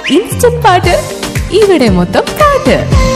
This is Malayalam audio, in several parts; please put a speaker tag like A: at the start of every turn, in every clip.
A: ഇൻസ്റ്റന്റ് പാട്ട് ഇവിടെ മൊത്തം പാട്ട്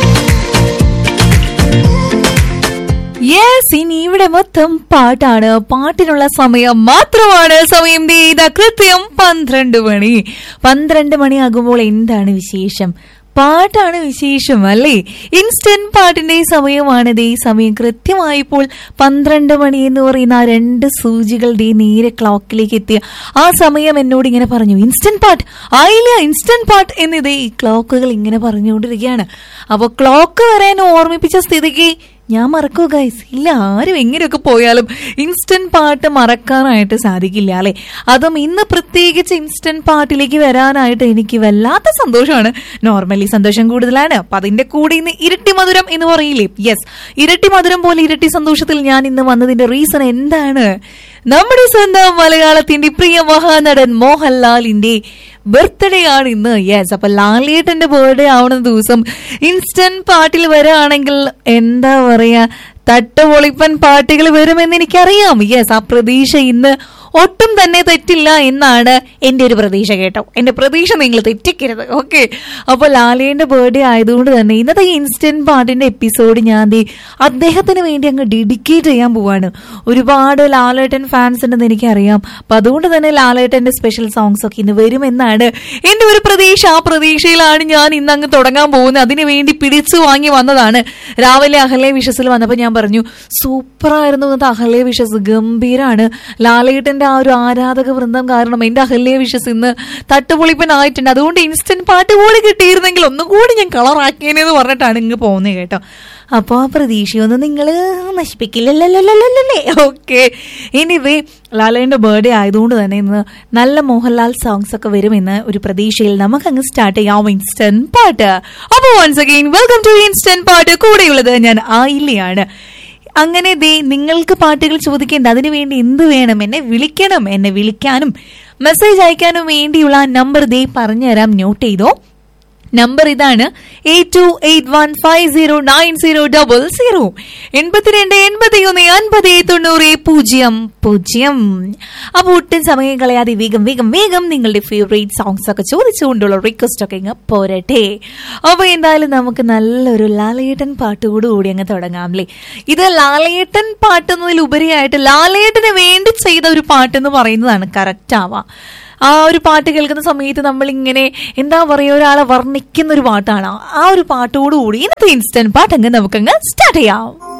A: യെസ് ഇനി ഇവിടെ മൊത്തം പാട്ടാണ് പാട്ടിനുള്ള സമയം മാത്രമാണ് സമയം ദേ ഇതാ കൃത്യം പന്ത്രണ്ട് മണി പന്ത്രണ്ട് മണിയാകുമ്പോൾ എന്താണ് വിശേഷം പാട്ടാണ് വിശേഷം അല്ലേ ഇൻസ്റ്റന്റ് പാട്ടിന്റെ സമയമാണ് ദേ ഈ സമയം കൃത്യമായപ്പോൾ പന്ത്രണ്ട് മണി എന്ന് പറയുന്ന ആ രണ്ട് സൂചികൾ ദേ നേരെ ക്ലോക്കിലേക്ക് എത്തിയ ആ സമയം എന്നോട് ഇങ്ങനെ പറഞ്ഞു ഇൻസ്റ്റന്റ് പാട്ട് ആയില്ല ഇൻസ്റ്റന്റ് പാട്ട് എന്നിതേ ഈ ക്ലോക്കുകൾ ഇങ്ങനെ പറഞ്ഞുകൊണ്ടിരിക്കുകയാണ് അപ്പൊ ക്ലോക്ക് വരാൻ ഓർമ്മിപ്പിച്ച സ്ഥിതിക്ക് ഞാൻ മറക്കൂ ഗൈസ് ഇല്ല ആരും എങ്ങനെയൊക്കെ പോയാലും ഇൻസ്റ്റന്റ് പാട്ട് മറക്കാനായിട്ട് സാധിക്കില്ല അല്ലെ അതും ഇന്ന് പ്രത്യേകിച്ച് ഇൻസ്റ്റന്റ് പാട്ടിലേക്ക് വരാനായിട്ട് എനിക്ക് വല്ലാത്ത സന്തോഷമാണ് നോർമലി സന്തോഷം കൂടുതലാണ് അപ്പൊ അതിന്റെ കൂടെ ഇന്ന് ഇരട്ടി മധുരം എന്ന് പറയില്ലേ യെസ് ഇരട്ടി മധുരം പോലെ ഇരട്ടി സന്തോഷത്തിൽ ഞാൻ ഇന്ന് വന്നതിന്റെ റീസൺ എന്താണ് നമ്മുടെ സ്വന്തം മലയാളത്തിന്റെ പ്രിയ മഹാനടൻ മോഹൻലാലിന്റെ ബർത്ത്ഡേ ആണ് ഇന്ന് യെസ് അപ്പൊ ലാലേട്ടന്റെ ബർത്ത്ഡേ ആവുന്ന ദിവസം ഇൻസ്റ്റന്റ് പാട്ടിൽ വരികയാണെങ്കിൽ എന്താ പറയാ തട്ടുപൊളിപ്പൻ പാട്ടുകൾ വരുമെന്ന് എനിക്കറിയാം യെസ് ആ പ്രതീക്ഷ ഇന്ന് ഒട്ടും തന്നെ തെറ്റില്ല എന്നാണ് എന്റെ ഒരു പ്രതീക്ഷ കേട്ടോ എന്റെ പ്രതീക്ഷ നിങ്ങൾ തെറ്റിക്കരുത് ഓക്കെ അപ്പോൾ ലാലേന്റെ ബർത്ത്ഡേ ആയതുകൊണ്ട് തന്നെ ഇന്നത്തെ ഇൻസ്റ്റന്റ് പാട്ടിന്റെ എപ്പിസോഡ് ഞാൻ ദേ അദ്ദേഹത്തിന് വേണ്ടി അങ്ങ് ഡെഡിക്കേറ്റ് ചെയ്യാൻ പോവാണ് ഒരുപാട് ലാലേട്ടൻ ഫാൻസ് ഉണ്ടെന്ന് എനിക്കറിയാം അപ്പൊ അതുകൊണ്ട് തന്നെ ലാലേട്ടന്റെ സ്പെഷ്യൽ സോങ്സ് ഒക്കെ ഇന്ന് വരുമെന്നാണ് എന്റെ ഒരു പ്രതീക്ഷ ആ പ്രതീക്ഷയിലാണ് ഞാൻ ഇന്ന് അങ്ങ് തുടങ്ങാൻ പോകുന്നത് അതിനു വേണ്ടി പിടിച്ചു വാങ്ങി വന്നതാണ് രാവിലെ അഹല്യ വിഷസിൽ വന്നപ്പോൾ ഞാൻ പറഞ്ഞു സൂപ്പറായിരുന്നു ഇന്നത്തെ അഹല്യ വിഷസ് ഗംഭീരാണ് ലാലേട്ടന്റെ ആ ഒരു ആരാധക വൃന്ദം കാരണം എന്റെ അഹല്യ വിഷസ് ഇന്ന് തട്ടുപൊളിപ്പനായിട്ടുണ്ട് അതുകൊണ്ട് ഇൻസ്റ്റന്റ് പാട്ട് കൂടി കിട്ടിയിരുന്നെങ്കിൽ ഒന്നും കൂടി ഞാൻ കളറാക്കിയേനെന്ന് പറഞ്ഞിട്ടാണ് ഇങ്ങ് പോകുന്നത് കേട്ടോ അപ്പോൾ ആ പ്രതീക്ഷയൊന്നും നിങ്ങൾ നശിപ്പിക്കില്ലല്ലേ ഓക്കെ എനിവേ ലാലേന്റെ ബർത്ത്ഡേ ആയതുകൊണ്ട് തന്നെ ഇന്ന് നല്ല മോഹൻലാൽ സോങ്സ് ഒക്കെ വരുമെന്ന് ഒരു പ്രതീക്ഷയിൽ നമുക്ക് അങ്ങ് സ്റ്റാർട്ട് ചെയ്യാം ഇൻസ്റ്റന്റ് പാട്ട് അപ്പോൾ once again welcome to instant പാട്ട് കൂടെയുള്ളത് ഞാൻ ആയില്ലയാണ് അങ്ങനെ ദേ നിങ്ങൾക്ക് പാട്ടുകൾ ചോദിക്കേണ്ട അതിനു വേണ്ടി എന്ത് വേണം എന്നെ വിളിക്കണം എന്നെ വിളിക്കാനും മെസ്സേജ് അയക്കാനും വേണ്ടിയുള്ള നമ്പർ ദേ പറഞ്ഞുതരാം നോട്ട് ചെയ്തോ നമ്പർ ഇതാണ് eight two eight one five zero nine zero double zero എൺപത്തിരണ്ട് എൺപത്തി ഒന്ന് അൻപത് തൊണ്ണൂറ് പൂജ്യം പൂജ്യം അപ്പൊ ഒട്ടും സമയം കളയാതെ വേഗം വേഗം വേഗം നിങ്ങളുടെ ഫേവറേറ്റ് സോങ്സ് ഒക്കെ ചോദിച്ചുകൊണ്ടുള്ള റിക്വസ്റ്റ് ഒക്കെ ഇങ്ങ് പോരട്ടെ അപ്പൊ എന്തായാലും നമുക്ക് നല്ലൊരു ലാലേട്ടൻ പാട്ടുകൂടി കൂടി അങ്ങ് തുടങ്ങാം അല്ലേ ഇത് ലാലേട്ടൻ പാട്ടെന്നതിൽ ഉപരിയായിട്ട് ലാലേട്ടന് വേണ്ടി ചെയ്ത ഒരു പാട്ടെന്ന് പറയുന്നതാണ് കറക്റ്റ് ആവാം ആ ഒരു പാട്ട് കേൾക്കുന്ന സമയത്ത് നമ്മൾ ഇങ്ങനെ എന്താ പറയുക ഒരാളെ വർണ്ണിക്കുന്ന ഒരു പാട്ടാണ് ആ ഒരു പാട്ടോടുകൂടി ഇന്നത്തെ ഇൻസ്റ്റന്റ് പാട്ട് അങ്ങ് നമുക്കങ്ങ് സ്റ്റാർട്ട് ചെയ്യാം